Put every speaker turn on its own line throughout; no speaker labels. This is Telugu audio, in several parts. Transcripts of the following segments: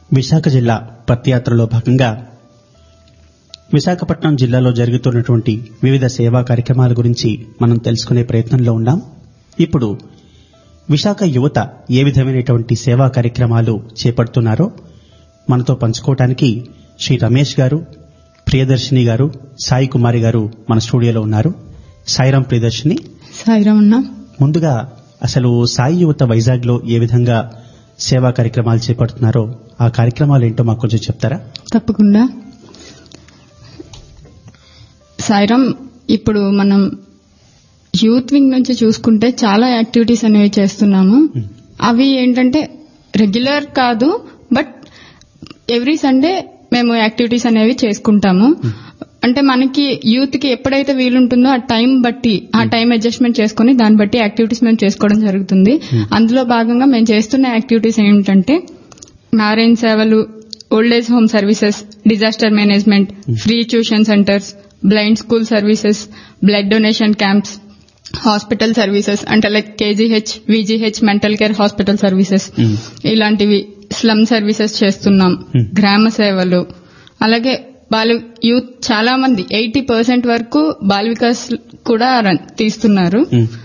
విశాఖ జిల్లా పత్యాత్రలో భాగంగా విశాఖపట్నం జిల్లాలో జరుగుతున్నటువంటి వివిధ సేవా కార్యక్రమాల గురించి మనం తెలుసుకునే ప్రయత్నంలో ఉన్నాం ఇప్పుడు విశాఖ యువత ఏ విధమైనటువంటి సేవా కార్యక్రమాలు చేపడుతున్నారో మనతో పంచుకోవటానికి శ్రీ రమేష్ గారు ప్రియదర్శిని గారు సాయి కుమారి గారు మన స్టూడియోలో ఉన్నారు సాయిరాం ప్రియదర్శిని
సాయిరామ్ అన్న
ముందుగా అసలు సాయి యువత వైజాగ్ లో ఏ విధంగా సేవా కార్యక్రమాలు చేపడుతున్నారో ఆ కార్యక్రమాలు ఏంటో మాకు కొంచెం చెప్తారా
తప్పకుండా సాయిరామ్ ఇప్పుడు మనం యూత్ వింగ్ నుంచి చూసుకుంటే చాలా యాక్టివిటీస్ అనేవి చేస్తున్నాము అవి ఏంటంటే రెగ్యులర్ కాదు బట్ ఎవ్రీ సండే మేము యాక్టివిటీస్ అనేవి చేసుకుంటాము అంటే మనకి యూత్ కి ఎప్పుడైతే వీలుంటుందో ఆ టైం బట్టి ఆ టైం అడ్జస్ట్మెంట్ చేసుకుని దాన్ని బట్టి యాక్టివిటీస్ మేము చేసుకోవడం జరుగుతుంది అందులో భాగంగా మేము చేస్తున్న యాక్టివిటీస్ ఏంటంటే మ్యారేజ్ సేవలు old age home services disaster management free tuition centres blind school services blood donation camps hospital services అంటే like KGH VGH mental care hospital services ఇలాంటివి స్లమ్ సర్వీసెస్ చేస్తున్నాం గ్రామ సేవలు అలాగే బాల యూత్ చాలా మంది ఎయిటీ పర్సెంట్ వరకు బాల వికాస్ కూడా రన్- తీస్తున్నారు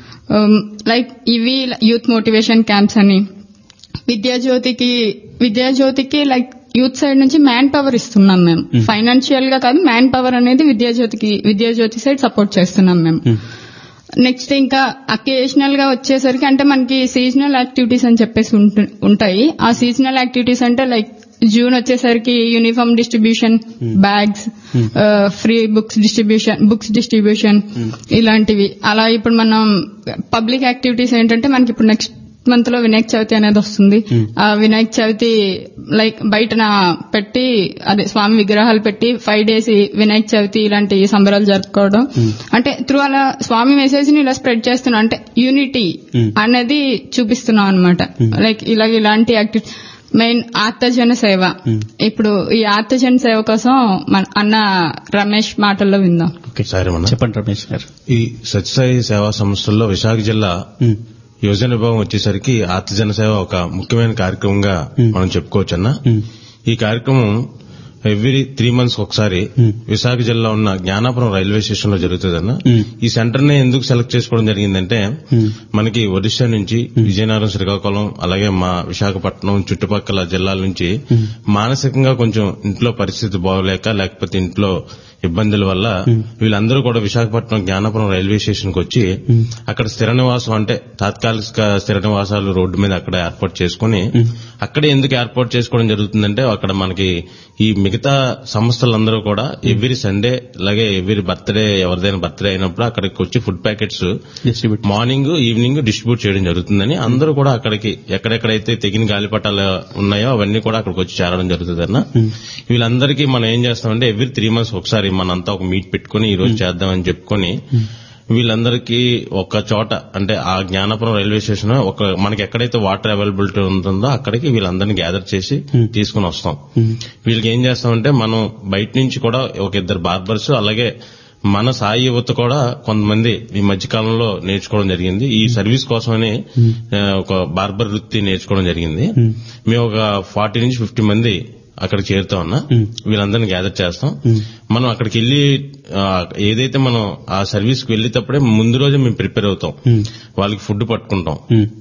లైక్ ఇవి యూత్ మోటివేషన్ క్యాంప్స్ అని విద్యాజ్యోతికి విద్యాజ్యోతికి లైక్ యూత్ సైడ్ నుంచి మ్యాన్ పవర్ ఇస్తున్నాం మేము ఫైనాన్షియల్ గా కాదు మ్యాన్ పవర్ అనేది విద్యాజ్యోతికి విద్యాజ్యోతి సైడ్ సపోర్ట్ చేస్తున్నాం మేము నెక్స్ట్ ఇంకా అకేషనల్ గా వచ్చేసరికి అంటే మనకి సీజనల్ యాక్టివిటీస్ అని చెప్పేసి ఉంటు- ఉంటాయి ఆ సీజనల్ యాక్టివిటీస్ అంటే లైక్ జూన్ వచ్చేసరికి uniform distribution bags free books distribution books distribution ఇలాంటివి అలా ఇప్పుడు మనం పబ్లిక్ యాక్టివిటీస్ ఏంటంటే మనకి ఇప్పుడు నెక్స్ట్ మంత్ లో వినాయక చవితి అనేది వస్తుంది ఆ వినాయక చవితి లైక్ బయటన పెట్టి అదే స్వామి విగ్రహాలు పెట్టి ఫైవ్ డేస్ వినాయక చవితి ఇలాంటి సంబరాలు జరుపుకోవడం అంటే త్రూ అలా స్వామి మెసేజ్ ని ఇలా స్ప్రెడ్ చేస్తున్నాం అంటే యూనిటీ అనేది చూపిస్తున్నాం అనమాట లైక్ ఇలాగ ఇలాంటి యాక్టివిటీ మెయిన్ ఆర్తజన సేవ ఇప్పుడు ఈ ఆర్తజన సేవ కోసం మన అన్న రమేష్ మాటల్లో విందాం
ఓకే
సాయిరామన్న.
చెప్పండి రమేష్ గారు
ఈ సత్యసాయి సేవా సంస్థల్లో విశాఖ జిల్లా
ఉమ్,
యువజన విభాగం వచ్చేసరికి ఆర్తజన సేవ ఒక ముఖ్యమైన కార్యక్రమంగా మనం చెప్పుకోవచ్చు అన్న
ఉమ్,
ఈ కార్యక్రమం ఎవ్రీ త్రీ మంత్స్ ఒకసారి
Hmm.
విశాఖ జిల్లా ఉన్న జ్ఞానాపురం రైల్వే స్టేషన్ లో జరుగుతుందన్న
Hmm.
ఈ సెంటర్ ని ఎందుకు సెలెక్ట్ చేసుకోవడం జరిగిందంటే
Hmm.
మనకి ఒడిశా నుంచి విజయనగరం శ్రీకాకుళం అలాగే మా విశాఖపట్నం చుట్టుపక్కల జిల్లాల నుంచి మానసికంగా కొంచెం ఇంట్లో పరిస్థితి బాగోలేక లేకపోతే ఇంట్లో ఇబ్బందుల వల్ల వీళ్ళందరూ కూడా విశాఖపట్నం జ్ఞానాపురం రైల్వే స్టేషన్ కి వచ్చి అక్కడ స్థిర నివాసం అంటే తాత్కాలిక స్థిర నివాసాలు రోడ్డు మీద అక్కడ ఏర్పాటు చేసుకుని అక్కడే ఎందుకు ఏర్పాటు చేసుకోవడం జరుగుతుందంటే అక్కడ మనకి ఈ మిగతా సంస్థలందరూ కూడా ఎవ్రీ సండే అలాగే ఎవ్రీ బర్త్డే ఎవరిదైనా బర్త్డే అయినప్పుడు అక్కడికి వచ్చి food packets
distribute
morning evening distribute చేయడం జరుగుతుందని అందరూ కూడా అక్కడికి ఎక్కడెక్కడైతే తెగిన గాలిపటాలు ఉన్నాయో అవన్నీ కూడా అక్కడికి వచ్చి చేరడం జరుగుతుంది అన్న వీళ్ళందరికీ మనం ఏం చేస్తామంటే ఎవ్రీ త్రీ మంత్స్ ఒకసారి మనంతా ఒక మీట్ పెట్టుకుని ఈ రోజు చేద్దామని చెప్పుకొని వీళ్ళందరికీ ఒక చోట అంటే ఆ జ్ఞానపురం రైల్వే స్టేషన్ ఒక మనకి ఎక్కడైతే వాటర్ అవైలబిలిటీ ఉంటుందో అక్కడికి వీళ్ళందరినీ గ్యాదర్ చేసి తీసుకుని వస్తాం వీళ్ళకి ఏం చేస్తామంటే మనం బయట నుంచి కూడా ఒక ఇద్దరు బార్బర్స్ అలాగే మన సాయి యువత కూడా కొంతమంది ఈ మధ్య కాలంలో నేర్చుకోవడం జరిగింది ఈ సర్వీస్ కోసమని ఆ, ఒక బార్బర్ వృత్తి నేర్చుకోవడం జరిగింది మేము ఒక ఫార్టీ నుంచి ఫిఫ్టీ మంది అక్కడ చేరుతా ఉన్నా వీళ్ళందరినీ గ్యాదర్ చేస్తాం మనం అక్కడికి వెళ్ళి ఆ, ఏదైతే మనం ఆ సర్వీస్ కి వెళ్ళేటప్పుడే ముందు రోజే మేము ప్రిపేర్ అవుతాం వాళ్ళకి ఫుడ్ పట్టుకుంటాం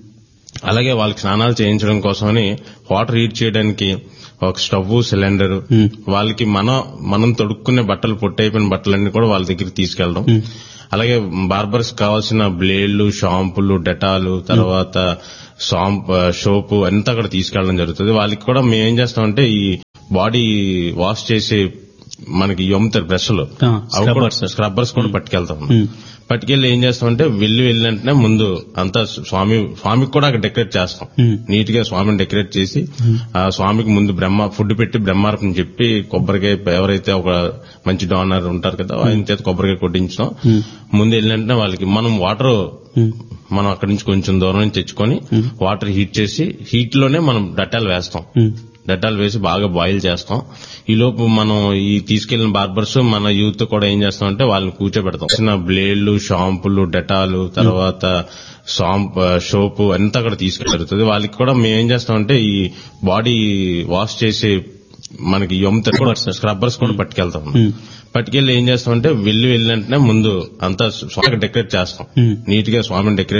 అలాగే వాళ్ళకి స్నానాలు చేయించడం కోసమని వాటర్ హీట్ చేయడానికి ఒక స్టవ్ సిలిండర్ వాళ్ళకి మన మనం తొడుక్కునే బట్టలు పొట్టయిపోయిన బట్టలన్నీ కూడా వాళ్ళ దగ్గరికి తీసుకెళ్ళడం అలాగే బార్బర్స్ కావాల్సిన బ్లేడ్లు షాంపులు డెటాలు తర్వాత షాంప్ సోపు అంతా కూడా తీసుకెళ్ళడం జరుగుతుంది వాళ్ళకి కూడా మేము ఏం చేస్తామంటే ఈ బాడీ వాష్ చేసి మనకి అమ్ముతారు బ్రష్లు
ఆ,
అవి కూడా
scrubbers.
స్క్రబ్బర్స్ కూడా పట్టుకెళ్తాం పట్టుకెళ్ళి ఏం చేస్తామంటే వెళ్ళి వెళ్ళినట్టునే ముందు అంతా స్వామి స్వామికి కూడా అక్కడ డెకరేట్ చేస్తాం నీట్ గా స్వామిని డెకరేట్ చేసి ఆ స్వామికి ముందు బ్రహ్మ ఫుడ్ పెట్టి బ్రహ్మార్పణ చెప్పి కొబ్బరికాయ ఎవరైతే ఒక మంచి డోనర్ ఉంటారు కదా ఆయన చేత కొబ్బరికాయ కొట్టించడం ముందు వెళ్ళినట్టునే వాళ్ళకి మనం వాటర్ మనం అక్కడి నుంచి కొంచెం దూరం నుంచి తెచ్చుకొని వాటర్ హీట్ చేసి హీట్ లోనే మనం డట్టాలు వేస్తాం డెటాల్ వేసి బాగా బాయిల్ చేస్తాం ఈ లోపు మనం ఈ తీసుకెళ్లిన బార్బర్స్ మన యూత్ కూడా ఏం చేస్తాం అంటే వాళ్ళని కూర్చోబెడతాం చిన్న బ్లేడ్లు షాంపులు డెటాలు తర్వాత షాంప్ షోపు అంతా అక్కడ తీసుకెళ్తుంది వాళ్ళకి కూడా మేము ఏం చేస్తామంటే ఈ బాడీ వాష్ చేసే మనకి ఎమ్త కూడా స్క్రబ్బర్స్ కూడా పట్టుకెళ్తాం పట్టుకెళ్ళి ఏం చేస్తామంటే వెళ్ళి వెళ్ళినట్టునే ముందు అంతా స్వామికి డెకరేట్ చేస్తాం
Hmm.
నీట్ గా స్వామిని డెకరేట్